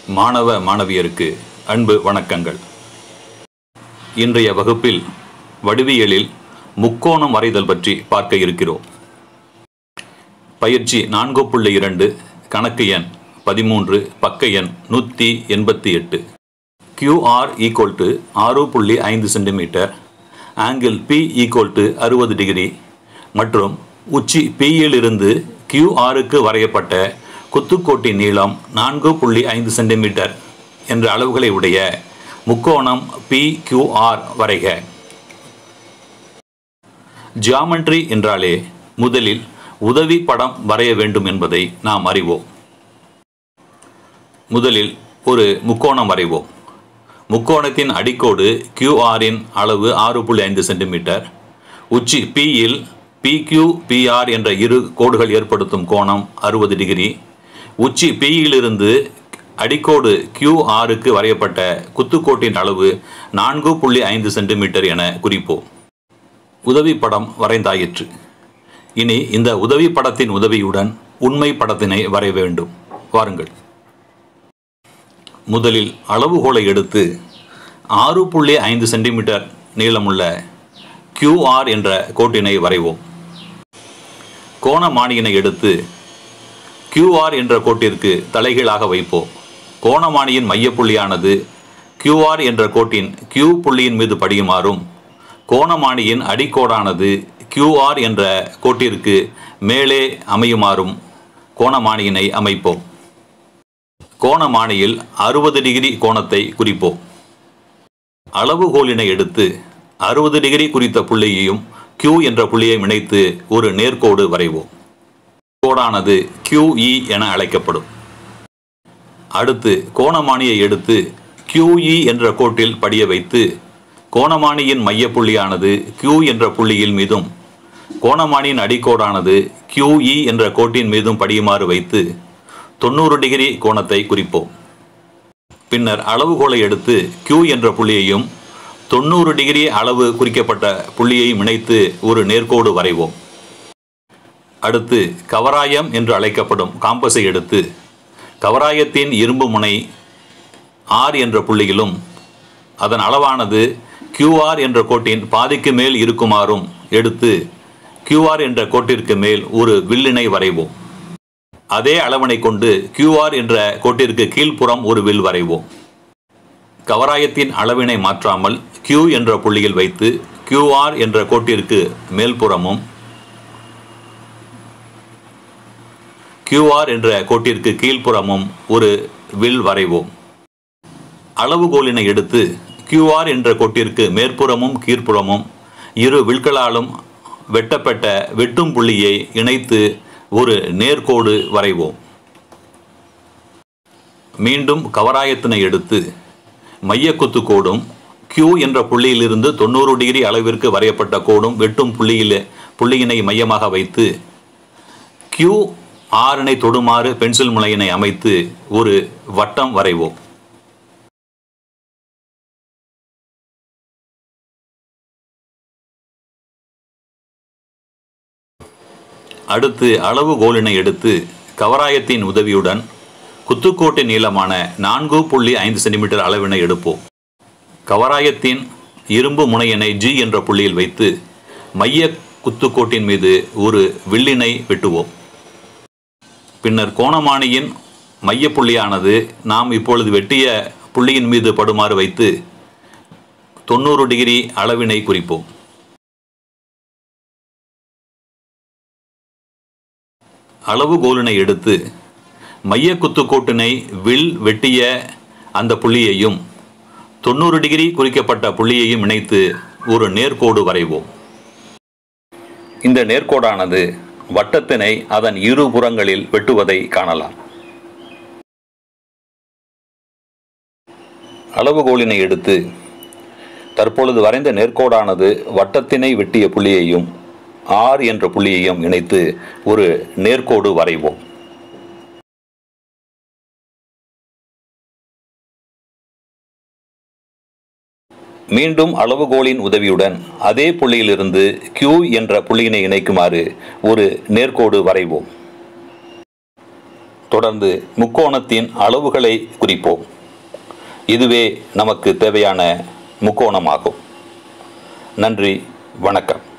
மாணவ மாணவியருக்கு அன்பு வணக்கங்கள் இன்றைய வகுப்பில் வடிவியலில் முக்கோணம் வரைதல் பற்றி பார்க்க இருக்கிறோம் பயிற்சி நான்கு புள்ளி இரண்டு கணக்கு எண் பதிமூன்று பக்க எண் நூற்றி எண்பத்தி எட்டு கியூஆர் ஈக்குவல் டு ஆறு புள்ளி ஐந்து centimetre angle B equal to அறுபது டிகிரி மற்றும் உச்சி பியிலிருந்து கியூஆருக்கு வரையப்பட்ட குத்துக்கோட்டின் நீளம் நான்கு புள்ளி ஐந்து சென்டிமீட்டர் என்ற அளவுகளை உடைய முக்கோணம் பி கியூஆர் வரைக ஜியாமெட்ரி என்றாலே முதலில் உதவி படம் வரைய வேண்டும் என்பதை நாம் அறிவோம் முதலில் ஒரு முக்கோணம் வரைவோம் முக்கோணத்தின் அடிக்கோடு கியூஆரின் அளவு ஆறு புள்ளி ஐந்து சென்டிமீட்டர் உச்சி பியில் பிக்யூ பிஆர் என்ற இரு கோடுகள் ஏற்படுத்தும் கோணம் அறுபது டிகிரி உச்சி பியிலிருந்து அடிக்கோடு கியூஆருக்கு வரையப்பட்ட குத்துக்கோட்டின் அளவு நான்கு புள்ளி ஐந்து சென்டிமீட்டர் என குறிப்போம் உதவி படம் வரைந்தாயிற்று இனி இந்த உதவி படத்தின் உதவியுடன் உண்மை படத்தினை வரைய வேண்டும் வாருங்கள் முதலில் அளவுகோலை எடுத்து ஆறு புள்ளி ஐந்து சென்டிமீட்டர் நீளமுள்ள கியூஆர் என்ற கோட்டினை வரைவோம் கோணமானியினை எடுத்து கியூஆர் என்ற கோட்டிற்கு தலைகீழாக வைப்போம் கோணமானியின் மையப்புள்ளியானது கியூஆர் என்ற கோட்டின் கியூ புள்ளியின் மீது படியுமாறும் கோணமானியின் அடிக்கோடானது கியூஆர் என்ற கோட்டிற்கு மேலே அமையுமாறும் கோணமானியினை அமைப்போம் கோணமானியில் அறுபது டிகிரி கோணத்தை குறிப்போம் அளவுகோலினை எடுத்து அறுபது டிகிரி குறித்த புள்ளியையும் Q என்ற புள்ளியை இணைத்து ஒரு நேர்கோடு வரைவோம் கோடானது QE என அழைக்கப்படும் அடுத்து கோணமானியை எடுத்து QE என்ற கோட்டில் படிய வைத்து கோணமானியின் மையப்புள்ளியானது Q என்ற புள்ளியில் மீதும் கோணமானியின் அடிக்கோடானது QE என்ற கோட்டின் மீதும் படியுமாறு வைத்து தொண்ணூறு டிகிரி கோணத்தை குறிப்போம் பின்னர் அளவுகோலை எடுத்து Q என்ற புள்ளியையும் தொண்ணூறு டிகிரி அளவு குறிக்கப்பட்ட புள்ளியையும் இணைத்து ஒரு நேர்கோடு வரைவோம் அடுத்து கவராயம் என்று அழைக்கப்படும் காம்பஸை எடுத்து கவராயத்தின் இரும்பு முனை ஆர் என்ற புள்ளியிலும் அதன் அளவானது QR என்ற கோட்டின் பாதிக்கு மேல் இருக்குமாறும் எடுத்து QR என்ற கோட்டிற்கு மேல் ஒரு வில்லினை வரைவோம் அதே அளவினை கொண்டு QR என்ற கோட்டிற்கு கீழ்ப்புறம் ஒரு வில் வரைவோம் கவராயத்தின் அளவினை மாற்றாமல் Q என்ற புள்ளியில் வைத்து QR என்ற கோட்டிற்கு மேல்புறமும் QR என்ற கோட்டிற்கு கீழ்ப்புறமும் ஒரு வில் வரைவோம் அளவுகோலினை எடுத்து QR என்ற கோட்டிற்கு மேற்புறமும் கீழ்ப்புறமும் இரு வில்களாலும் வெட்டப்பட்ட வெட்டும் புள்ளியை இணைத்து ஒரு நேர்கோடு வரைவோம் மீண்டும் கவராயத்தினை எடுத்து மையக்குத்து கோடும் Q என்ற புள்ளியிலிருந்து தொண்ணூறு டிகிரி அளவிற்கு வரையப்பட்ட கோடும் வெட்டும் புள்ளியில் புள்ளியினை மையமாக வைத்து Q ஆறினை தொடுமாறு பென்சில் முனையினை அமைத்து ஒரு வட்டம் வரைவோம் அடுத்து அளவுகோலினை எடுத்து கவராயத்தின் உதவியுடன் குத்துக்கோட்டின் நீளமான நான்கு புள்ளி ஐந்து சென்டிமீட்டர் அளவினை எடுப்போம் கவராயத்தின் இரும்பு முனையினை ஜி என்ற புள்ளியில் வைத்து மைய குத்துக்கோட்டின் மீது ஒரு வில்லினை வெட்டுவோம் பின்னர் கோணமானியின் மையப்புள்ளியானது நாம் இப்பொழுது வெட்டிய புள்ளியின் மீது படுமாறு வைத்து தொண்ணூறு டிகிரி அளவினை குறிப்போம் அளவுகோலினை எடுத்து மைய குத்துக்கோட்டினை வில் வெட்டிய அந்த புள்ளியையும் தொண்ணூறு டிகிரி குறிக்கப்பட்ட புள்ளியையும் இணைத்து ஒரு நேர்கோடு வரைவோம் இந்த நேர்கோடானது வட்டத்தினை அதன் இரு புறங்களில் வெட்டுவதை காணலாம் அளவுகோலினை எடுத்து தற்பொழுது வரைந்த நேர்கோடானது வட்டத்தினை வெட்டிய புள்ளியையும் ஆர் என்ற புள்ளியையும் இணைத்து ஒரு நேர்கோடு வரைவோம் மீண்டும் அளவுகோலின் உதவியுடன் அதே புள்ளியிலிருந்து Q என்ற புள்ளியினை இணைக்குமாறு ஒரு நேர்கோடு வரைவோம் தொடர்ந்து முக்கோணத்தின் அளவுகளை குறிப்போம் இதுவே நமக்கு தேவையான முக்கோணமாகும் நன்றி வணக்கம்